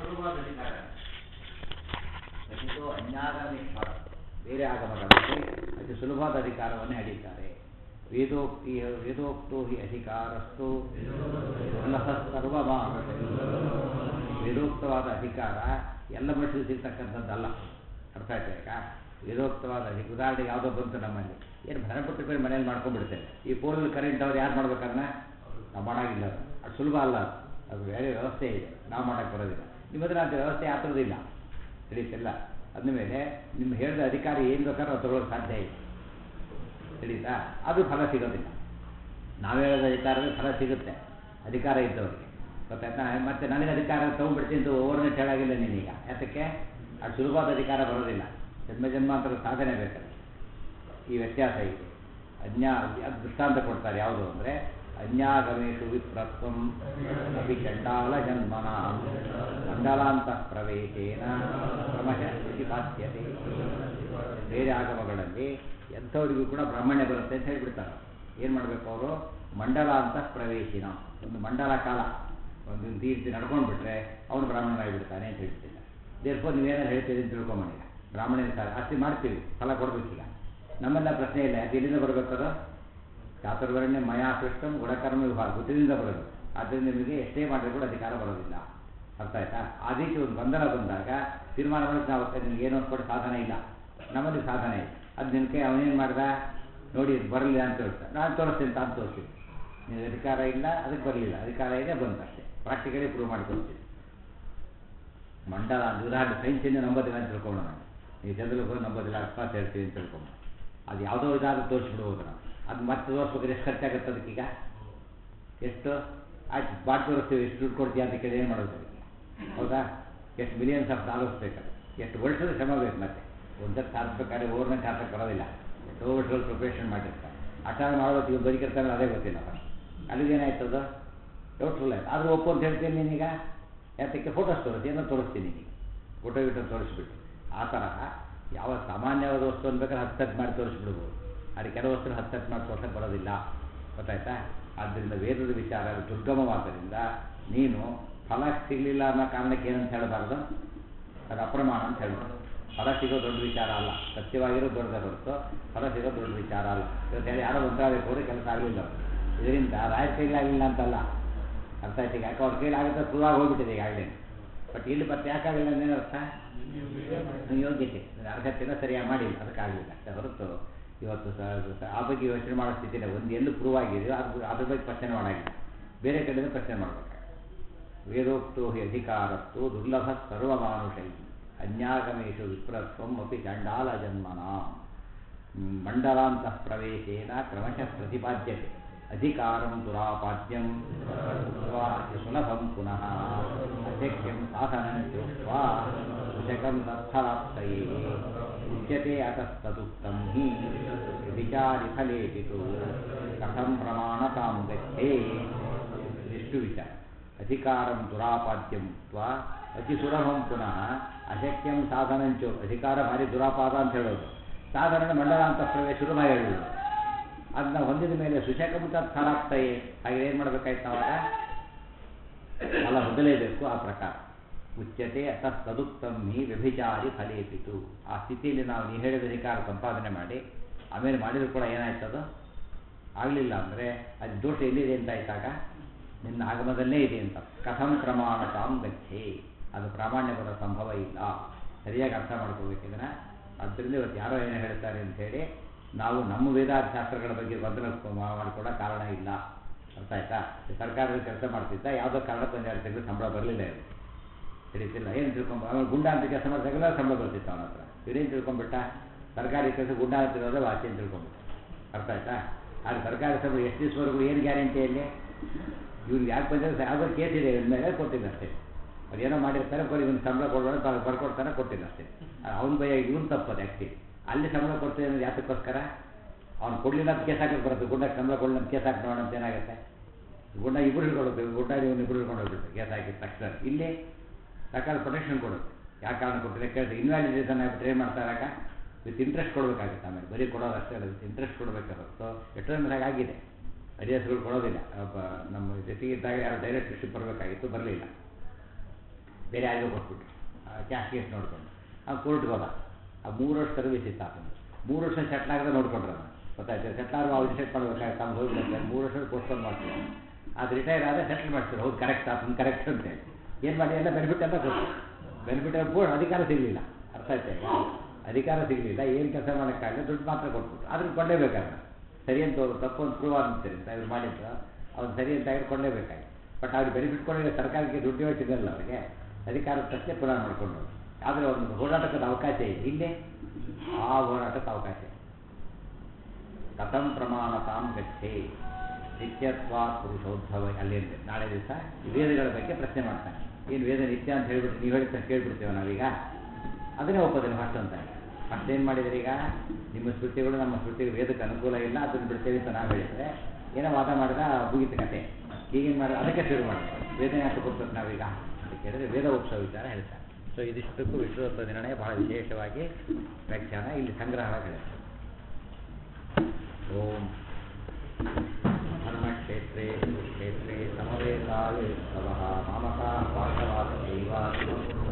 ಸುಲಭವಾದ ಅಧಿಕಾರ ಇದು ಅನ್ಯಾಗಮೇಶ್ವರ ಬೇರೆ ಆಗಮಗಳಲ್ಲಿ ಅತಿ ಸುಲಭವಾದ ಅಧಿಕಾರವನ್ನು ಹೇಳಿದ್ದಾರೆ ವೇದೋಕ್ತಿ ವೇದೋಕ್ತೋ ಹಿ ಅಧಿಕಾರಸ್ತು ದುರ್ಲಭ ಸರ್ವಮಾನುಷ ವೇದೋಕ್ತವಾದ ಅಧಿಕಾರ ಎಲ್ಲ ಮನುಷ್ಯರು ಸಿಗ್ತಕ್ಕಂಥದ್ದಲ್ಲ ಅರ್ಥ ಆಯ್ತಾ ಈಗ ವೇದೋಕ್ತವಾದ ಅಧಿಕ ಉದಾಹರಣೆಗೆ ಯಾವುದೋ ಬಂತು ನಮ್ಮಲ್ಲಿ ಏನು ಭರಪಟ್ಟು ಬೇರೆ ಮನೇಲಿ ಮಾಡ್ಕೊಂಡ್ಬಿಡ್ತೇವೆ ಈ ಪೋಲಲ್ಲಿ ಕರೆಂಟ್ ಅವ್ರು ಯಾರು ಮಾಡ್ಬೇಕನ್ನ ನಾವು ಮಾಡೋಂಗಿಲ್ಲ ಅದು ಅದು ಸುಲಭ ಅಲ್ಲ ಅದು ಅದು ಬೇರೆ ವ್ಯವಸ್ಥೆ ಇದೆ ನಾವು ಮಾಡೋಕ್ಕೆ ಬರೋದಿಲ್ಲ ನಿಮ್ಮ ಹತ್ರ ಅಂತ ವ್ಯವಸ್ಥೆ ಆ ಥರದ್ದಿಲ್ಲ ತಿಳಿತಿಲ್ಲ ಅಂದಮೇಲೆ ನಿಮ್ಮ ಹೇಳಿದ ಅಧಿಕಾರಿ ಏನು ಬೇಕಾದ್ರೂ ಅದು ತಗೊಳ್ಳೋಕೆ ಸಾಧ್ಯ ಇದೆ ತಿಳಿತಾ ಅದು ಫಲ ಸಿಗೋದಿಲ್ಲ ನಾವು ಹೇಳೋದ ಅಧಿಕಾರವೇ ಫಲ ಸಿಗುತ್ತೆ ಅಧಿಕಾರ ಇದ್ದವರಿಗೆ ಗೊತ್ತಾಯ್ತಾ ಮತ್ತೆ ನನಗೆ ಅಧಿಕಾರ ತೊಗೊಂಡ್ಬಿಡ್ತೀನಿ ಅಂತ ಓವರ್ನೆಟ್ ಹೇಳಾಗಿಲ್ಲ ನೀನೀಗ ಯಾತಕ್ಕೆ ಅದು ಸುಲಭವಾದ ಅಧಿಕಾರ ಬರೋದಿಲ್ಲ ಜನ್ಮ ಜನ್ಮಾಂತರ ಸಾಧನೆ ಬೇಕಲ್ಲ ಈ ವ್ಯತ್ಯಾಸ ಇದೆ ಅಜ್ಞಾ ಅದು ದೃಷ್ಟಾಂತ ಕೊಡ್ತಾರೆ ಯಾವುದು ಅಂದರೆ ಅನ್ಯಾಗಮೇಶು ವಿಪ್ರತ್ವಂ ಅಪಿ ಚಂಡಾಲ ಜನ್ಮನ ಮಂಡಲಾಂತ ಪ್ರವೇಶೇನ ಕ್ರಮಶಃ ಪ್ರತಿಪಾದ್ಯತೆ ಬೇರೆ ಆಗಮಗಳಲ್ಲಿ ಎಂಥವರಿಗೂ ಕೂಡ ಬ್ರಾಹ್ಮಣ್ಯ ಬರುತ್ತೆ ಅಂತ ಹೇಳಿಬಿಡ್ತಾರೆ ಏನು ಮಾಡಬೇಕು ಅವರು ಮಂಡಲ ಅಂತ ಪ್ರವೇಶಿನ ಒಂದು ಮಂಡಲ ಕಾಲ ಒಂದು ತೀರ್ತಿ ನಡ್ಕೊಂಡು ಬಿಟ್ರೆ ಅವನು ಬ್ರಾಹ್ಮಣನಾಗಿಬಿಡ್ತಾನೆ ಅಂತ ಹೇಳ್ತಿಲ್ಲ ದೇರ್ಫೋರ್ ನೀವೇನಾರು ಹೇಳ್ತೀರಿ ಅಂತ ತಿಳ್ಕೊಂಬನಿಗ ಬ್ರಾಹ್ಮಣನ ಸಾಲ ಅಷ್ಟು ಮಾಡ್ತೀವಿ ಫಲ ಕೊಡ್ಬೇಕೀಗ ನಮ್ಮೆಲ್ಲ ಪ್ರಶ್ನೆ ಇಲ್ಲ ಅದು ಎಲ್ಲಿಂದ ಬರಬೇಕದು ಚಾತುರ್ವರ್ಣ್ಯ ಮಯಾ ಸೃಷ್ಟಂ ಗುಣಕರ್ಮ ವಿಭಾಗ ಬುದ್ಧಿಯಿಂದ ಬರೋದು ಆದ್ದರಿಂದ ನಿಮಗೆ ಎಷ್ಟೇ ಮಾಡಿದ್ರು ಕೂಡ ಅಧಿಕಾರ ಬರೋದಿಲ್ಲ ಅರ್ಥ ಆಯ್ತಾ ಆ ರೀತಿ ಒಂದು ಗೊಂದಲ ಬಂದಾಗ ತೀರ್ಮಾನ ಮಾಡೋಕ್ಕೆ ನಾವು ನಿನಗೆ ಏನೋ ಕೊಟ್ಟು ಸಾಧನ ಇಲ್ಲ ನಮ್ಮಲ್ಲಿ ಸಾಧನ ಇದೆ ಅದು ನಿನ್ನ ಕೈ ಅವನೇನು ಮಾಡ್ದ ನೋಡಿ ಇದು ಬರಲಿಲ್ಲ ಅಂತ ಹೇಳ್ತಾರೆ ನಾನು ತೋರಿಸ್ತೀನಿ ಅಂತ ತೋರಿಸ್ತೀನಿ ನಿನಗೆ ಅಧಿಕಾರ ಇಲ್ಲ ಅದಕ್ಕೆ ಬರಲಿಲ್ಲ ಅಧಿಕಾರ ಇದೆ ಬಂತು ಅಷ್ಟೇ ಪ್ರಾಕ್ಟಿಕಲಿ ಪ್ರೂವ್ ಮಾಡ್ಕೊಳ್ತೀನಿ ಮಂಡಲ ಅಂತ ಉದಾಹರಣೆ ಸೈನ್ಸಿಂದ ನಂಬೋದಿಲ್ಲ ಅಂತ ತಿಳ್ಕೊಂಡು ನಾನು ನೀವು ಜನರಲ್ಲಿ ಹೋಗಿ ನಂಬೋದಿಲ್ಲ ಅಕಸ್ಮಾತ್ ಹೇಳ್ತೀವಿ ಅಂತ ತಿಳ್ಕೊಂಡು ಅದು ಯಾವುದೋ ಇದಾದ್ರೂ ತೋರಿಸ್ಬಿಡ್ಬೋದು ನಾವು ಅದು ಮತ್ತೆ ತೋರಿಸ್ಬೇಕಾದ್ರೆ ಎಷ್ಟು ಖರ್ಚಾಗುತ್ತೆ ಅದಕ್ಕೀಗ ಎಷ್ಟು ಆಯ್ತು ಬಾಟ್ ತೋರಿಸ್ತೀವಿ ಎಷ್ಟು ದುಡ್ಡು ಕೊಡ್ತೀಯ ಅಂತ ಕೇಳಿ ಏನು ಮಾಡೋದು ಅದಕ್ಕೆ ಹೌದಾ ಎಷ್ಟು ಮಿಲಿಯನ್ಸ್ ಆಫ್ ಡಾಲರ್ಸ್ ಬೇಕಲ್ಲ ಎಷ್ಟು ವರ್ಷದ ಶ್ರಮ ಬೇಕು ಮತ್ತೆ ಒಂದಕ್ಕೆ ಸಾಧಿಸ್ಬೇಕಾದ್ರೆ ಓರ್ಮೆಂಟ್ ಹಾಕಕ್ಕೆ ಬರೋದಿಲ್ಲ ಎಷ್ಟೋ ವರ್ಷಗಳು ಪ್ರಿಪ್ರೇಷನ್ ಮಾಡಿರ್ತಾರೆ ಅಷ್ಟಾದ ಮಾಡೋದು ಇವ್ರು ಬದುಕಿರ್ತಾರೆ ಅದೇ ಗೊತ್ತಿಲ್ಲ ಅಲ್ಲಿಗೇನಾಯ್ತದ ಡೌಟ್ಫುಲ್ ಆಯ್ತು ಆದರೂ ಒಪ್ಪು ಅಂತ ಹೇಳ್ತೀನಿ ನೀನೀಗ ಯಾತಕ್ಕೆ ಫೋಟೋಸ್ ತೋರಿಸಿ ಏನೋ ತೋರಿಸ್ತೀನಿ ನೀನು ಫೋಟೋ ಗಿಟೋ ತೋರಿಸ್ಬಿಟ್ಟು ಆ ತರಹ ಯಾವ ಸಾಮಾನ್ಯವಾದ ವಸ್ತುವನ್ನು ಬೇಕಾದ್ರೆ ಹತ್ತು ಸೆಟ್ ಮಾಡಿ ತೋರಿಸ್ಬಿಡ್ಬೋದು ಆದರೆ ಕೆಲವು ವಸ್ತು ಹತ್ತು ಸೆಟ್ ಮಾಡಿ ತೋರ್ಸಕ್ಕೆ ಬರೋದಿಲ್ಲ ಗೊತ್ತಾಯ್ತಾ ಆದ್ದರಿಂದ ವೇದದ ವಿಚಾರ ದುರ್ಗಮವಾದ್ದರಿಂದ ನೀನು ಫಲ ಸಿಗಲಿಲ್ಲ ಅನ್ನೋ ಕಾರಣಕ್ಕೆ ಏನಂತ ಹೇಳಬಾರ್ದು ಅದು ಅಪ್ರಮಾಣ ಅಂತ ಹೇಳ್ಬೋದು ಫಲ ಸಿಗೋ ದೊಡ್ಡ ವಿಚಾರ ಅಲ್ಲ ಸತ್ಯವಾಗಿರೋ ದೊಡ್ಡದ ಹೊರತು ಫಲ ಸಿಗೋ ದೊಡ್ಡ ವಿಚಾರ ಅಲ್ಲ ಇವತ್ತು ಹೇಳಿ ಯಾರೋ ಮಂತ್ರಾಲಯಕ್ಕೆ ಹೋದ್ರೆ ಕೆಲಸ ಆಗಲಿಲ್ಲ ಅವರು ಇದರಿಂದ ರಾಯರ ಕೈಲಾಗಲಿಲ್ಲ ಅಂತಲ್ಲ ಅರ್ಥ ಆಯ್ತು ಈಗ ಯಾಕೆ ಅವ್ರ ಕೈಲಾಗುತ್ತೆ ಸುಲಭ ಹೋಗ್ಬಿಟ್ಟಿದೆ ಈಗಾಗಲೇ ಬಟ್ ಇಲ್ಲಿ ಮತ್ತೆ ಯಾಕಾಗಲಿಲ್ಲ ಅಂದೇನು ಅರ್ಥ ನಿಮ್ಮ ಯೋಗ್ಯತೆ ಅರ್ಹತೆನ ಸರಿಯಾಗಿ ಮಾಡಿಲ್ಲ ಅದಕ್ಕಾಗಲಿಲ್ಲ ಅಷ್ಟೇ ಹೊರತು ಇವತ್ತು ಸ ಆ ಬಗ್ಗೆ ಯೋಚನೆ ಮಾಡೋ ಸ್ಥಿತಿನೇ ಒಂದು ಎಲ್ಲೂ ಪ್ರೂವ್ ಆಗಿದೆಯೋ ಅದು ಅದ್ರ ಬಗ್ಗೆ ಪ್ರಶ್ನೆ ಮಾಡಾಗಿಲ್ಲ ಬೇರೆ ಕಡೆಯಿಂದ ಪ್ರಶ್ನೆ ಮಾಡಬೇಕು ವೇದೋಕ್ತೋ ಹಿ ಅಧಿಕಾರಸ್ತು ದುರ್ಲಭ ಸರ್ವಮಾನುಷೈ ಅನ್ಯಾಗಮೇಶು ವಿಪ್ರತ್ವಂ ಅಪಿ ಚಂಡಾಲ ಜನ್ಮನ ಮಂಡಲಾಂತಃ ಪ್ರವೇಶೇನ ಕ್ರಮಶಃ ಪ್ರತಿಪಾದ್ಯತೆ ಅಧಿಕಾರಂ ದುರಾಪಾದ್ಯಂ ಸುಲಭಂ ಪುನಃ ಅಶಕ್ಯಂ ಸಾಧನಂ ಚೋಕ್ವಾ ಸುಶಕಂ ತತ್ಫಲಾಪ್ತಯೇ ಉಚ್ಯತೆ ಅತಸ್ತದುಕ್ತಂ ಹಿ ವಿಚಾರಿಫಲೇಪಿತು ಕಥಂ ಪ್ರಮಾಣತಾಂ ಗಚ್ಚೇ ಇಷ್ಟು ವಿಚಾರ ಅಧಿಕಾರಂ ದುರಾಪಾದ್ಯಂ ತ್ವಾ ಅತಿ ಸುಲಭಂ ಪುನಃ ಅಶಕ್ಯಂ ಸಾಧನಂಚು ಅಧಿಕಾರ ಭಾರಿ ದುರಾಪಾದ ಅಂತ ಹೇಳೋದು ಸಾಧಾರಣ ಮಂಡಲಾಂತ ಪ್ರವೇಶ ಸುಲಭ ಹೇಳುವುದು ಅದನ್ನ ಹೊಂದಿದ ಮೇಲೆ ಸುಶಕಂ ತತ್ಫಲಾಪ್ತಯೇ ಹಾಗೆ ಏನು ಮಾಡಬೇಕಾಯ್ತು ಅವಾಗ ಫಲ ಹೊಂದಲೇಬೇಕು ಆ ಪ್ರಕಾರ ಉಚ್ಯತೆ ತತ್ ತದುಕ್ತಂ ಹಿ ವ್ಯಭಿಚಾರಿ ಫಲೇಪಿತು ಆ ಸ್ಥಿತಿಯಲ್ಲಿ ನಾವು ನೀವು ಹೇಳಿದ ಅಧಿಕಾರ ಸಂಪಾದನೆ ಮಾಡಿ ಆಮೇಲೆ ಮಾಡಿದ್ರು ಕೂಡ ಏನಾಯ್ತದು ಆಗಲಿಲ್ಲ ಅಂದರೆ ಅದು ದೋಷ ಎಲ್ಲಿದೆ ಅಂತ ಆಯ್ತಾಗ ನಿನ್ನ ಆಗಮದಲ್ಲೇ ಇದೆ ಅಂತ ಕಥಂ ಪ್ರಮಾಣ ತಾಂ ಗಚ್ಚೆ ಅದು ಪ್ರಾಮಾಣ್ಯ ಬರೋ ಸಂಭವ ಇಲ್ಲ ಸರಿಯಾಗಿ ಅರ್ಥ ಮಾಡ್ಕೋಬೇಕು ಇದನ್ನು ಅದರಿಂದ ಇವತ್ತು ಯಾರೋ ಏನೋ ಹೇಳ್ತಾರೆ ಅಂಥೇಳಿ ನಾವು ನಮ್ಮ ವೇದಾರ್ಥಶಾಸ್ತ್ರಗಳ ಬಗ್ಗೆ ಗೊಂದಲ ಮಾಡಿಕೊಡೋ ಕಾರಣ ಇಲ್ಲ ಅರ್ಥ ಆಯ್ತಾ ಸರ್ಕಾರದ ಕೆಲಸ ಮಾಡ್ತಿದ್ದ ಯಾವುದೋ ಕಾರಣಕ್ಕೆ ಒಂದು ಎರಡು ತಿಂಗಳು ಸಂಬಳ ಬರಲಿಲ್ಲ ಇದು ತಿಳಿತಿಲ್ಲ ಏನು ತಿಳ್ಕೊಂಬ ಆಮೇಲೆ ಗುಂಡ ಅಂತ ಕೆಲಸ ಮಾಡಿದಾಗೆಲ್ಲ ಸಂಬಳ ಬರ್ತಿತ್ತು ಅವನ ಹತ್ರ ಇವ್ರೇನು ತಿಳ್ಕೊಂಬಿಟ್ಟ ಸರ್ಕಾರಿ ಕೆಲಸ ಗುಂಡ ಅಂತಿರೋದೇ ವಾಸಿ ಅಂತ ತಿಳ್ಕೊಂಬಿಟ್ಟ ಅರ್ಥ ಆಯ್ತಾ ಆದರೆ ಸರ್ಕಾರಿ ಸಂಬಳ ಎಷ್ಟು ದಿವಸವರೆಗೂ ಏನು ಗ್ಯಾರಂಟಿಯಲ್ಲಿ ಇವ್ರು ಯಾಕೆ ಬಂದರೆ ಯಾವುದೋ ಕೇಸ್ ಇದೆ ಇವ್ರ ಮೇಲೆ ಕೊಟ್ಟಿಲ್ಲ ಅಷ್ಟೇ ಅವ್ರು ಏನೋ ಮಾಡಿರ್ತಾರೆ ಬರೀ ಇವ್ನು ಸಂಬಳ ಕೊಡಬೇಡ ಬರ್ಕೊಡ್ತಾನೆ ಕೊಟ್ಟಿಲ್ಲ ಅಷ್ಟೇ ಅವ್ನ ಭಯ ಇವನು ತಪ್ಪದು ಆ್ಯಕ್ಚುಲಿ ಅಲ್ಲಿ ಸಂಬಳ ಕೊಡ್ತೇವೆ ಅನ್ನೋದು ಯಾತಕ್ಕೋಸ್ಕರ ಅವ್ನು ಕೊಡಲಿಲ್ಲ ಅಂತ ಕೇಸ್ ಹಾಕಕ್ಕೆ ಬರುತ್ತೆ ಗುಂಡಕ್ಕೆ ಸಂಬಳ ಕೊಡಲಿಲ್ಲ ಅಂತ ಕೇಸ್ ಹಾಕಿ ನೋಡೋಣ ಅಂತ ಏನಾಗುತ್ತೆ ಗುಂಡ ಇಬ್ಬರು ಹಿಡ್ಕೊಳ್ಬೇಕು ಗುಂಡ ಇವನು ಇಬ್ಬರು ಹಿಡ್ಕೊಂಡು ಹೋಗ್ಬಿಟ್ಟು ಕೇಸ್ ಹಾಕಿದ ತಕ್ಷಣ ಇಲ್ಲಿ ಸರ್ಕಾರ ಪ್ರೊಟೆಕ್ಷನ್ ಕೊಡುತ್ತೆ ಯಾವ ಕಾರಣ ಕೊಟ್ಟಿಲ್ಲ ಕೇಳಿದ್ರೆ ಇನ್ವ್ಯಾಲಿಡ್ ರೀಸನ್ ಆಗ್ಬಿಟ್ಟು ಏನು ಮಾಡ್ತಾರಾಗ ವಿತ್ ಇಂಟ್ರೆಸ್ಟ್ ಕೊಡಬೇಕಾಗುತ್ತೆ ಆಮೇಲೆ ಬರೀ ಕೊಡೋದು ಅಷ್ಟೇ ಅಲ್ಲ ವಿತ್ ಇಂಟ್ರೆಸ್ಟ್ ಕೊಡಬೇಕಾಗುತ್ತೆ ಎಷ್ಟೋ ಜನರಾಗ ಆಗಿದೆ ಅರಿಯಸ್ಗಳು ಕೊಡೋದಿಲ್ಲ ಒಬ್ಬ ನಮ್ಮ ಜೊತೆಗೆ ಇದ್ದಾಗ ಯಾರು ಡೈರೆಕ್ಟ್ ಶಿಪ್ ಬರಬೇಕಾಗಿತ್ತು ಬರಲಿಲ್ಲ ಬೇರೆ ಯಾರಿಗೂ ಕೊಟ್ಬಿಟ್ರು ಕ್ಯಾಶ್ ಕೇಸ್ ನೋಡ್ಕೊಂಡು ಅವ್ನು ಕೋರ್ಟ್ಗೆ ಹೋದ ಆ ಮೂರು ವರ್ಷ ಸರ್ವಿಸ್ ಇತ್ತು ಆತನು ಮೂರು ವರ್ಷ ಸೆಟ್ಲ್ ಆಗದೆ ನೋಡ್ಕೊಂಡ್ರು ಅವನು ಗೊತ್ತಾಯ್ತು ಸೆಟ್ಲಾರು ಅವ್ರು ಡಿಸೈಡ್ ಮಾಡ್ಬೇಕಾಗಿ ತಮ್ಮ ಹೋಗ್ಬಿಡ್ತಾರೆ ಮೂರು ವರ್ಷ ಪೋಸ್ಟ್ಪೋನ್ ಮಾಡ್ತಾರೆ ಅದು ರಿಟೈರ್ ಆದರೆ ಸೆಟ್ಲ್ ಮಾಡ್ತಾರೆ ಹೌದು ಕರೆಕ್ಟ್ ಆತನ ಕರೆಕ್ಟ್ ಅಂತೇಳಿ ಏನು ಮಾಡಿ ಎಲ್ಲ ಬೆನಿಫಿಟ್ ಎಲ್ಲ ಕೊಟ್ಟು ಬೆನಿಫಿಟ್ ಬೋರ್ಡ್ ಅಧಿಕಾರ ಸಿಗಲಿಲ್ಲ ಅರ್ಥ ಆಯ್ತಾ ಈಗ ಅಧಿಕಾರ ಸಿಗಲಿಲ್ಲ ಏನು ಕೆಲಸ ಮಾಡೋಕ್ಕಾಗಲ್ಲ ದುಡ್ಡು ಮಾತ್ರ ಕೊಟ್ಬಿಟ್ಟು ಅದನ್ನು ಕೊಂಡೇಬೇಕಾದ್ರೆ ಸರಿ ಅಂತ ಅವ್ರು ತಪ್ಪು ಅಂತ ಪ್ರೂವ್ ಅಂತ ಇವ್ರು ಮಾಡಿದ್ರು ಅವ್ನು ಸರಿ ಅಂತ ಕೊಂಡೇಬೇಕಾಗಿ ಬಟ್ ಅವ್ರಿಗೆ ಬೆನಿಫಿಟ್ ಕೊಡೋಕೆ ಸರ್ಕಾರಕ್ಕೆ ದುಡ್ಡು ಸಿಗಲ್ಲ ಅವರಿಗೆ ಅಧಿಕಾರ ತಕ್ಷಣ ಪುನಃ ಮಾಡಿಕೊಂಡು ಆದರೆ ಒಂದು ಹೋರಾಟದ ಅವಕಾಶ ಇದೆ ಇಲ್ಲಿ ಆ ಹೋರಾಟಕ್ಕೆ ಅವಕಾಶ ಇದೆ ಕಥಂ ಪ್ರಮಾಣ ತಾಂ ಗಚ್ಚೆ ನಿತ್ಯತ್ವ ಪುರುಷೋದ್ಭವ ಅಲ್ಲಿ ನಾಳೆ ದಿವಸ ವೇದಗಳ ಬಗ್ಗೆ ಪ್ರಶ್ನೆ ಮಾಡ್ತಾನೆ ಏನು ವೇದ ನಿತ್ಯ ಅಂತ ಹೇಳ್ಬಿಟ್ಟು ನೀವು ಹೇಳಿದ ಕೇಳ್ಬಿಡ್ತೇವೆ ನಾವೀಗ ಅದನ್ನೇ ಒಪ್ಪೋದಿಲ್ಲ ಫಸ್ಟ್ ಅಂತ ಫಸ್ಟ್ ಏನು ಮಾಡಿದ್ರೆ ಈಗ ನಿಮ್ಮ ಸ್ಮೃತಿಗಳು ನಮ್ಮ ಸ್ಮೃತಿಗಳು ವೇದಕ್ಕೆ ಅನುಕೂಲ ಇಲ್ಲ ಅದನ್ನು ಬಿಡ್ತೇವೆ ಅಂತ ನಾವು ಹೇಳಿದ್ರೆ ಏನೋ ವಾದ ಮಾಡಿದ ಮುಗಿತ ಕತೆ ಹೀಗೇನು ಮಾಡಿ ಅದಕ್ಕೆ ಶುರು ಮಾಡ್ತಾರೆ ವೇದ ಯಾಕೆ ಕೊಡ್ಬೇಕು ನಾವೀಗ ಅಂತ ಕೇಳಿದ್ರೆ ವೇದ ಒಪ್ಸೋ ವಿಚಾರ ಹೇಳ್ತಾರೆ ಸೊ ಇದಿಷ್ಟಕ್ಕೂ ವಿಶ್ವದತ್ತ ನಿರ್ಣಯ ಬಹಳ ವಿಶೇಷವಾಗಿ ವ್ಯಾಖ್ಯಾನ ಇಲ್ಲಿ ಸಂಗ್ರಹಗಳಿದೆ ಓಂ ಧರ್ಮಕ್ಷೇತ್ರೇ ಕುರುಕ್ಷೇತ್ರೇ ಸಮವೇತಾಯ ಸ್ತವಃ ಮಾಮಕಾ ಪಾಠವಾದ